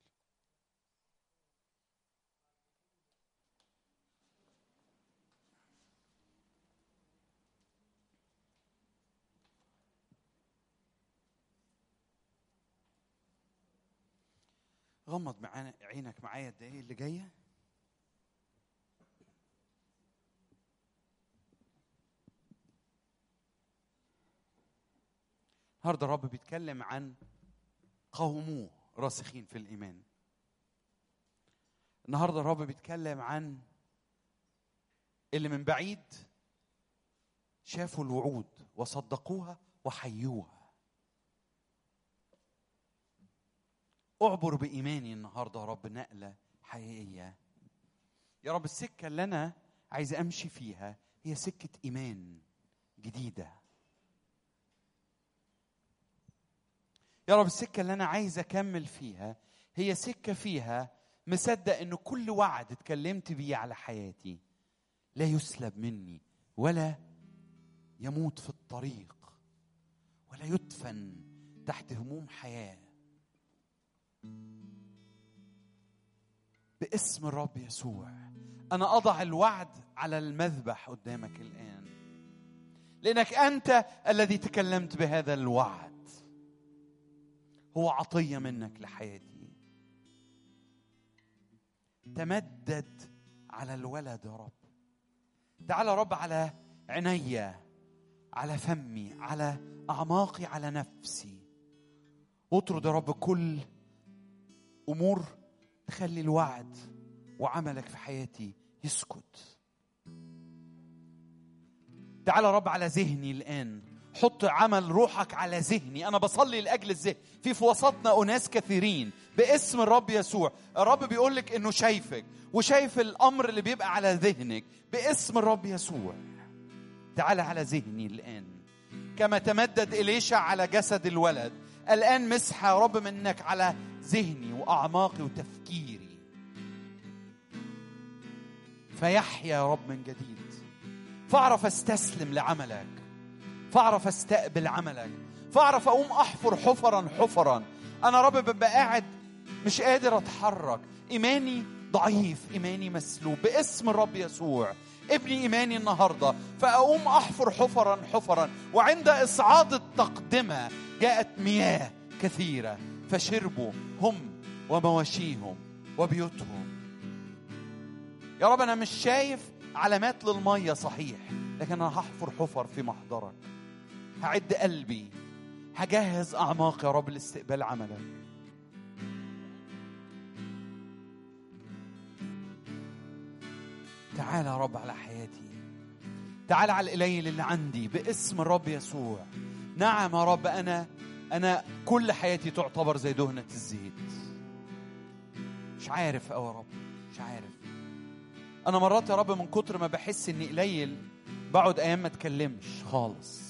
[SPEAKER 1] غمض معانا عينك معايا الدقايق اللي جايه النهارده الرب بيتكلم عن قوموه راسخين في الايمان النهارده الرب بيتكلم عن اللي من بعيد شافوا الوعود وصدقوها وحيوها اعبر بايماني النهارده يا رب نقله حقيقيه يا رب السكه اللي انا عايز امشي فيها هي سكه ايمان جديده يا رب السكة اللي أنا عايز أكمل فيها هي سكة فيها مصدق إنه كل وعد اتكلمت بيه على حياتي لا يسلب مني ولا يموت في الطريق ولا يدفن تحت هموم حياة باسم الرب يسوع أنا أضع الوعد على المذبح قدامك الآن لأنك أنت الذي تكلمت بهذا الوعد هو عطيه منك لحياتي تمدد على الولد يا رب تعال يا رب على عيني على فمي على اعماقي على نفسي اطرد يا رب كل امور تخلي الوعد وعملك في حياتي يسكت تعال يا رب على ذهني الان حط عمل روحك على ذهني انا بصلي لاجل الذهن في في وسطنا اناس كثيرين باسم الرب يسوع الرب بيقول لك انه شايفك وشايف الامر اللي بيبقى على ذهنك باسم الرب يسوع تعال على ذهني الان كما تمدد اليشع على جسد الولد الان مسحه يا رب منك على ذهني واعماقي وتفكيري فيحيا يا رب من جديد فاعرف استسلم لعملك فاعرف استقبل عملك فاعرف اقوم احفر حفرا حفرا انا رب ببقى قاعد مش قادر اتحرك ايماني ضعيف ايماني مسلوب باسم الرب يسوع ابني ايماني النهارده فاقوم احفر حفرا حفرا وعند اصعاد التقدمه جاءت مياه كثيره فشربوا هم ومواشيهم وبيوتهم يا رب انا مش شايف علامات للميه صحيح لكن انا هحفر حفر في محضرك هعد قلبي هجهز اعماق يا رب لاستقبال عملك تعال يا رب على حياتي تعال على القليل اللي عندي باسم الرب يسوع نعم يا رب انا انا كل حياتي تعتبر زي دهنه الزيت مش عارف أوي يا رب مش عارف انا مرات يا رب من كتر ما بحس اني قليل بقعد ايام ما اتكلمش خالص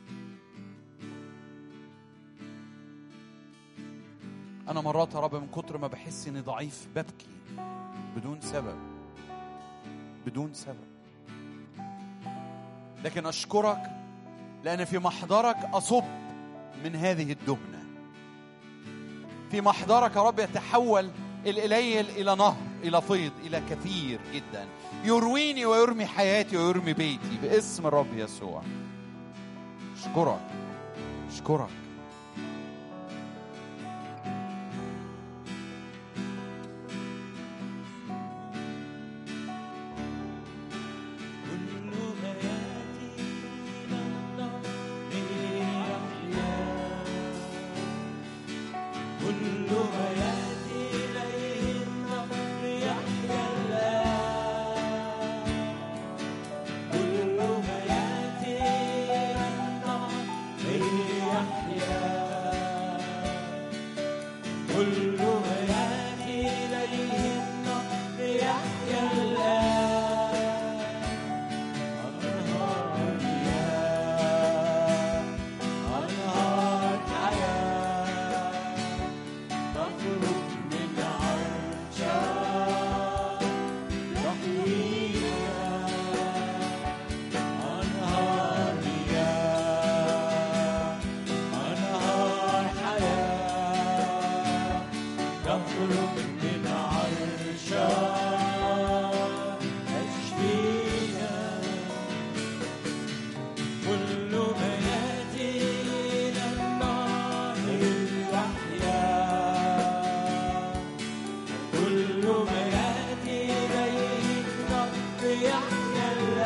[SPEAKER 1] انا مرات يا رب من كتر ما بحس اني ضعيف ببكي بدون سبب بدون سبب لكن اشكرك لان في محضرك اصب من هذه الدهنه في محضرك يا رب يتحول القليل الى نهر الى فيض الى كثير جدا يرويني ويرمي حياتي ويرمي بيتي باسم الرب يسوع اشكرك اشكرك
[SPEAKER 2] كل ما يأتي إلى النار ليحيا كل ما يأتي إليه النار ليحيا الآن كل ما يأتي إلى النار ليحيا كل ما يأتي إليه النار ليحيا الآن أنهار مياه أنهار حياة تخرج من عرشك تحيينا أنهار مياه أنهار حياة تخرج من عرشك تشفينا كل ما يأتي إلى النار يحيا كل ما يأتي إليه النار يحيا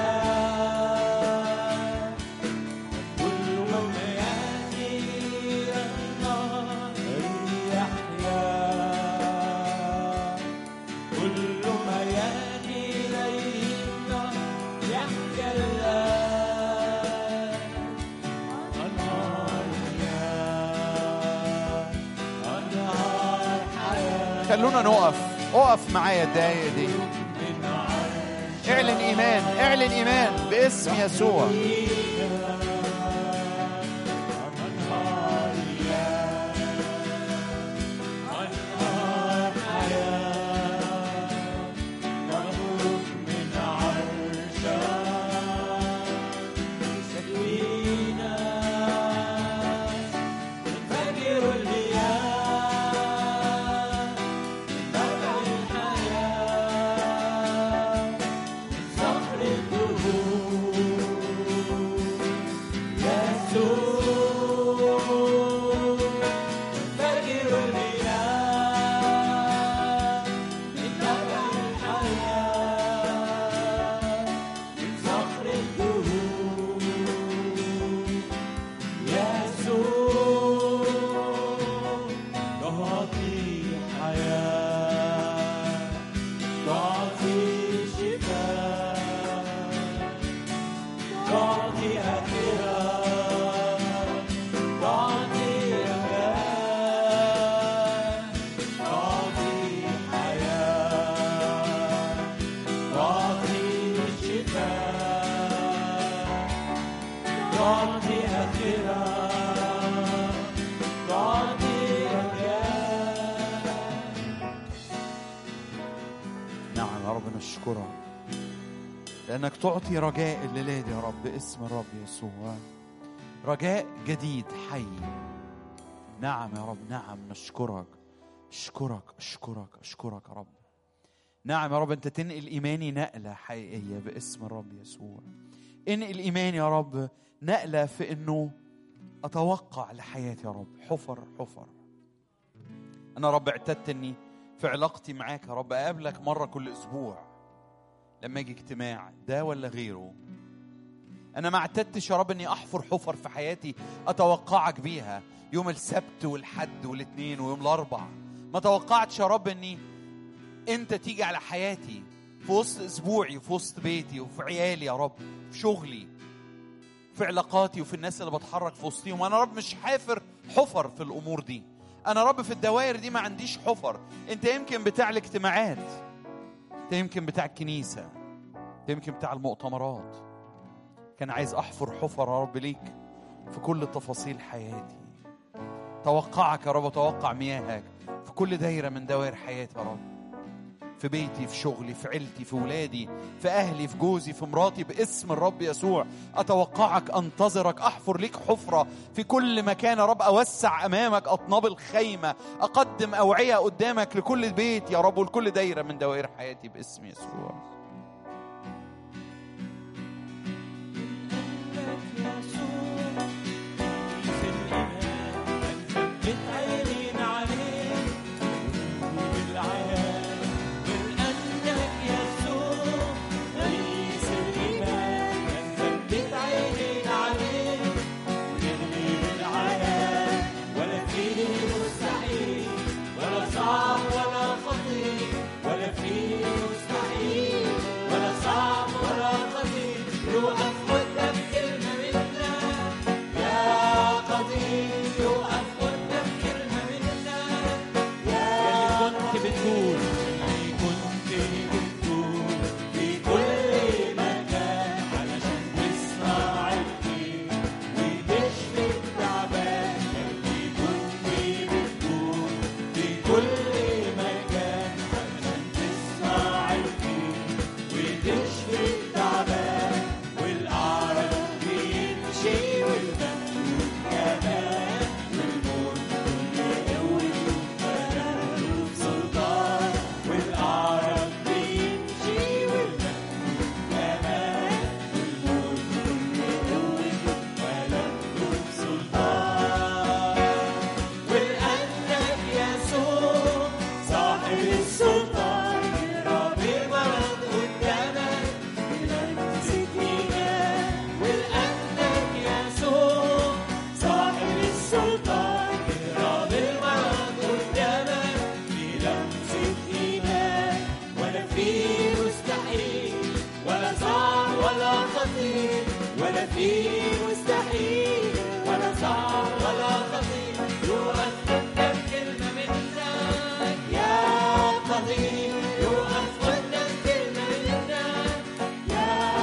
[SPEAKER 2] الآن كل ما يأتي إلى النار يحيا كل ما يأتي إليه النار يحيا الآن أنهار مياه أنهار حياة
[SPEAKER 1] خلونا نقف اقف معايا الدقايق دي
[SPEAKER 2] من عرش
[SPEAKER 1] اعلن ايمان اعلن ايمان باسم يسوع
[SPEAKER 2] أنهار مياه أنهار حياة تخرج من عرشك تشفينا تنفجر المياه نبع الحياة من صخر الدهور يسوع تنفجر المياه من نبع الحياة من صخر الدهور يسوع تعطي حياة تعطي شفاء تعطي آخرة تعطي أمان تعطي حياة تعطي شفاء تعطي آخرة تعطي أمان
[SPEAKER 1] نعم يا رب نشكرك لأنك تعطي رجاء الليلة دي يا رب باسم الرب يسوع رجاء جديد حي نعم يا رب نعم نشكرك اشكرك اشكرك اشكرك يا رب نعم يا رب انت تنقل ايماني نقله حقيقيه باسم الرب يسوع انقل ايماني يا رب نقله في انه اتوقع لحياتي يا رب حفر حفر انا يا رب اعتدت اني في علاقتي معاك يا رب اقابلك مره كل اسبوع لما اجي اجتماع ده ولا غيره انا ما اعتدتش يا رب اني احفر حفر في حياتي اتوقعك بيها يوم السبت والحد والاثنين ويوم الاربع ما توقعتش يا رب اني انت تيجي على حياتي في وسط اسبوعي وفي وسط بيتي وفي عيالي يا رب في شغلي في علاقاتي وفي الناس اللي بتحرك في وسطيهم وانا رب مش حافر حفر في الامور دي انا رب في الدوائر دي ما عنديش حفر انت يمكن بتاع الاجتماعات انت يمكن بتاع الكنيسه انت يمكن بتاع المؤتمرات كان عايز احفر حفر يا رب ليك في كل تفاصيل حياتي توقعك يا رب توقع مياهك في كل دايره من دوائر حياتي يا رب في بيتي في شغلي في عيلتي في ولادي في اهلي في جوزي في مراتي باسم الرب يسوع اتوقعك انتظرك احفر ليك حفره في كل مكان يا رب اوسع امامك اطناب الخيمه اقدم اوعيه قدامك لكل بيت يا رب ولكل دايره من دوائر حياتي باسم يسوع
[SPEAKER 2] ولا فيه مستحيل ولا صعب ولا خطير يوقف قدام كلمة منا يا قدير يوقف قدام كلمة منا يا اللي كنت بتقول اللي كنت بتقول في كل مكان علشان تسمع الخير وتشفي التعبان اللي كنت بتقول في كل مكان علشان تسمع الخير وتشفي التعبان والأعرج بيمشي والمكتوب كمان والموت كل قوته كلامه سلطان والأعرج بيمشي والمكتوب كمان والموت كل قوته كلامه سلطان ولأنك يسوع صاحب السلطان رب المرض قدامك بلمسة إيمان ولأنك يسوع صاحب السلطان رب المرض قدامك بلمسة إيمان ولا في مستحيل ولا صعب ولا خطير ولا في مستحيل ولا صعب ولا خطير يوقف قدام كلمة منك يا قدير يوقف قدام كلمة منك يا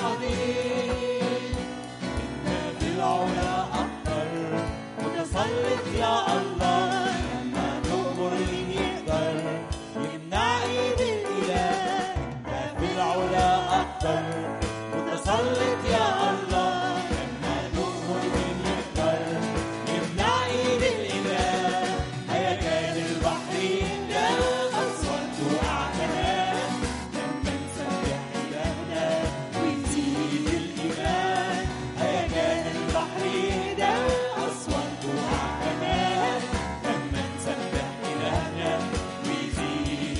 [SPEAKER 2] قدير إنك العلا أكبر متسلط يا الله لما تؤمر مين يقدر يمنع إيد الإله إنك العلا أكبر متسلط يا الله لما تؤمر مين يقدر يمنع إيد الإله هيا كان البحر يهدى أصوات أعتناه لما نسبح إلهنا ويزيد الإيمان هيا كان البحر يهدى أصوات أعتناه لما نسبح إلهنا ويزيد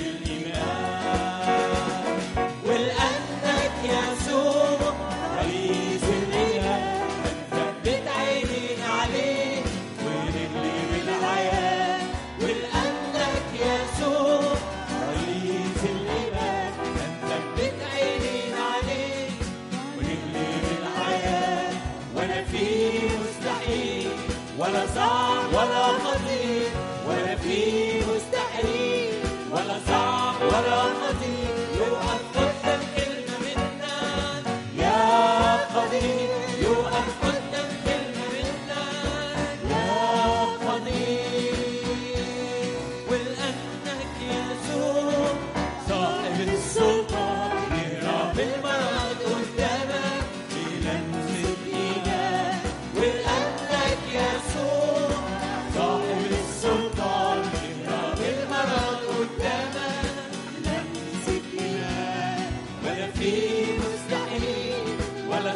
[SPEAKER 2] الإيمان ولأنك يسوع رئيس الإله هنثبت عينينا عليه ونغلب الحياة ولأنك يسوع رئيس الإله هنثبت عينينا عليه ونغلب الحياة ولا في مستحيل ولا صعب ولا خطير ولا في مستحيل ولا صعب ولا خطير يوقف قدام كلمة منا يا قدير يوقف قدام كلمة منا يا قدير ولأنك يسوع صاحب السلطان يهرب المرض قدامك بلمسة إيمان ولأنك يسوع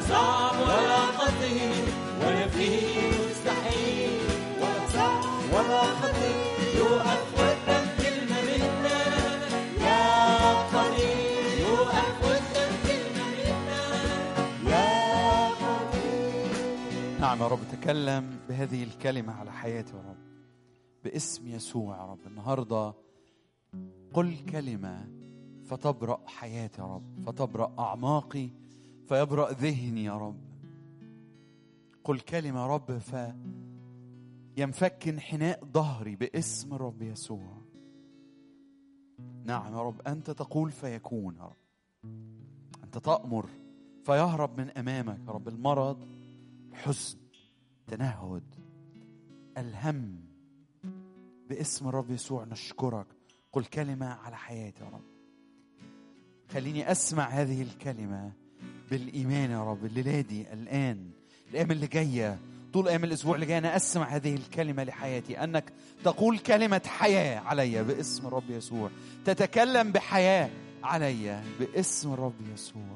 [SPEAKER 2] صعب ولا خطير ولا فيه مستحيل ولا صعب ولا خطير يوقف قدام كلمة منا يا قدير يوقف قدام كلمة منا يا قدير
[SPEAKER 1] نعم يا رب تكلم بهذه الكلمة على حياتي يا رب باسم يسوع يا رب النهاردة قل كلمة فتبرأ حياتي يا رب فتبرأ أعماقي فيبرأ ذهني يا رب قل كلمة يا رب فينفك انحناء ظهري باسم الرب يسوع نعم يا رب أنت تقول فيكون يا رب أنت تأمر فيهرب من أمامك يا رب المرض الحزن تنهد الهم باسم الرب يسوع نشكرك قل كلمة على حياتي يا رب خليني أسمع هذه الكلمة بالإيمان يا رب الليلة دي الآن الأيام اللي جاية طول أيام الأسبوع اللي جاي أنا أسمع هذه الكلمة لحياتي أنك تقول كلمة حياة علي باسم الرب يسوع تتكلم بحياة علي باسم الرب يسوع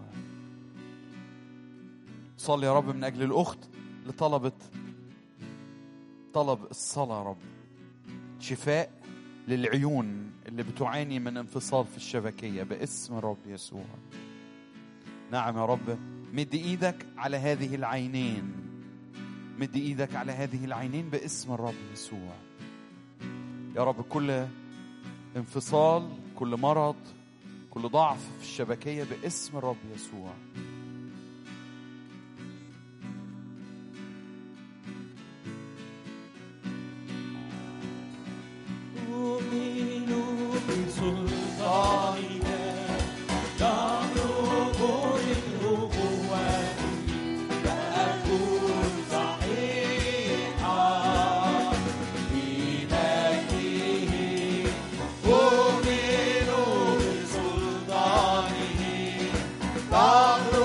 [SPEAKER 1] صلي يا رب من أجل الأخت اللي طلبت طلب الصلاة يا رب شفاء للعيون اللي بتعاني من انفصال في الشبكية باسم الرب يسوع نعم يا رب مد ايدك على هذه العينين مد ايدك على هذه العينين باسم الرب يسوع يا رب كل انفصال كل مرض كل ضعف في الشبكية باسم الرب يسوع
[SPEAKER 2] أؤمن بسلطانك تملك منه قوتي فأكون صحيحا في مجده أؤمن بسلطانه تملك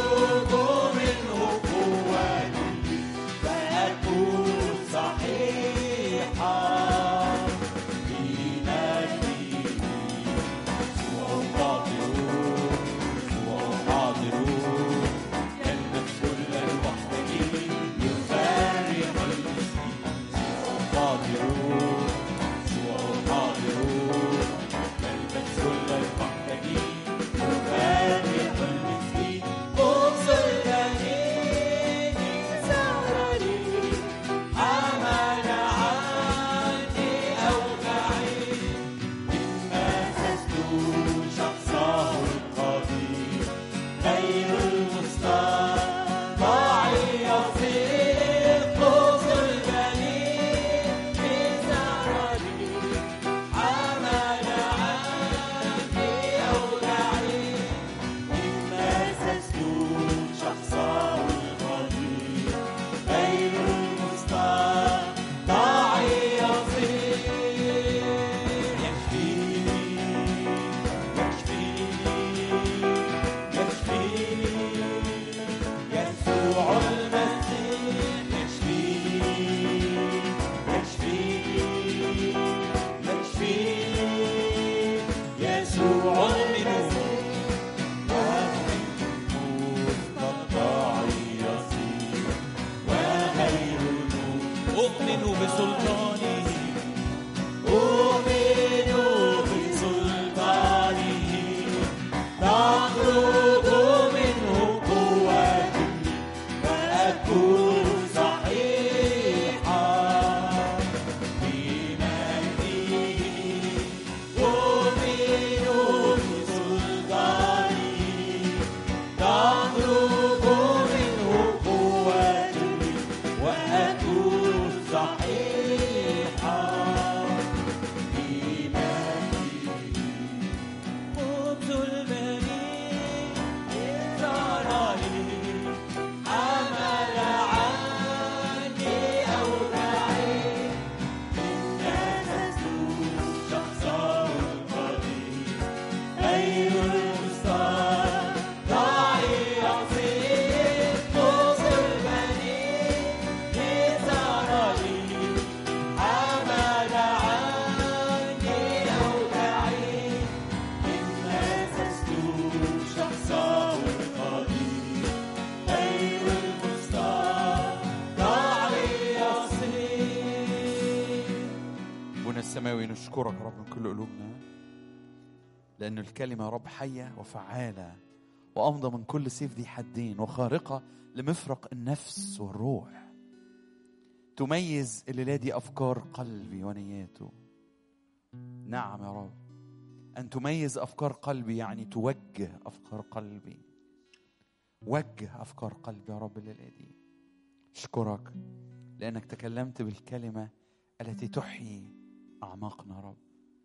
[SPEAKER 1] السماوي نشكرك يا رب من كل قلوبنا لأن الكلمة يا رب حية وفعالة وأمضى من كل سيف ذي حدين وخارقة لمفرق النفس والروح تميز الليلة دي أفكار قلبي ونياته نعم يا رب أن تميز أفكار قلبي يعني توجه أفكار قلبي وجه أفكار قلبي يا رب الليلة دي أشكرك لأنك تكلمت بالكلمة التي تحيي أعماقنا يا رب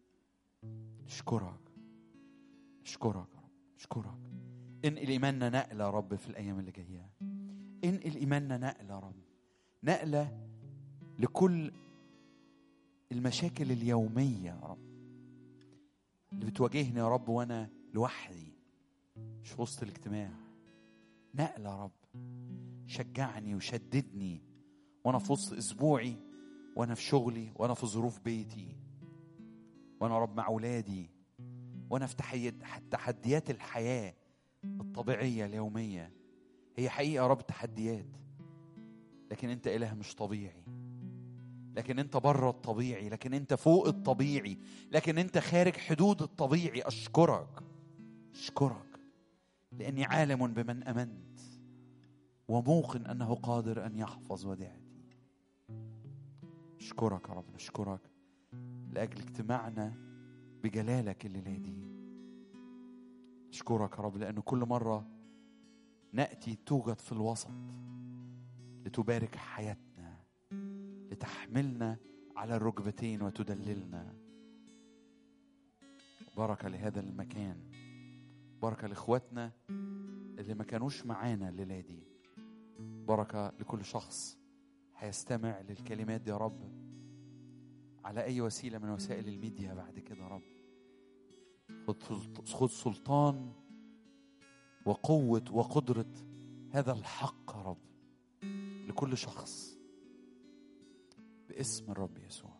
[SPEAKER 1] أشكرك أشكرك يا رب أشكرك انقل إيماننا نقلة يا رب في الأيام اللي جاية انقل إيماننا نقلة يا رب نقلة لكل المشاكل اليومية يا رب اللي بتواجهني يا رب وأنا لوحدي مش في وسط الاجتماع نقلة يا رب شجعني وشددني وأنا في وسط أسبوعي وأنا في شغلي وأنا في ظروف بيتي وأنا يا رب مع أولادي وأنا في تحيد- تحديات الحياة الطبيعية اليومية هي حقيقة يا رب تحديات لكن أنت إله مش طبيعي لكن أنت بره الطبيعي لكن أنت فوق الطبيعي لكن أنت خارج حدود الطبيعي أشكرك أشكرك لأني عالم بمن أمنت وموقن أنه قادر أن يحفظ وديعتي أشكرك يا رب أشكرك لأجل اجتماعنا بجلالك الليلة دي أشكرك يا رب لأنه كل مرة نأتي توجد في الوسط لتبارك حياتنا لتحملنا على الركبتين وتدللنا بركة لهذا المكان بركة لإخواتنا اللي ما كانوش معانا الليلة دي بركة لكل شخص هيستمع للكلمات دي يا رب على أي وسيلة من وسائل الميديا بعد كده يا رب خد سلط- خد سلطان وقوة وقدرة هذا الحق يا رب لكل شخص باسم الرب يسوع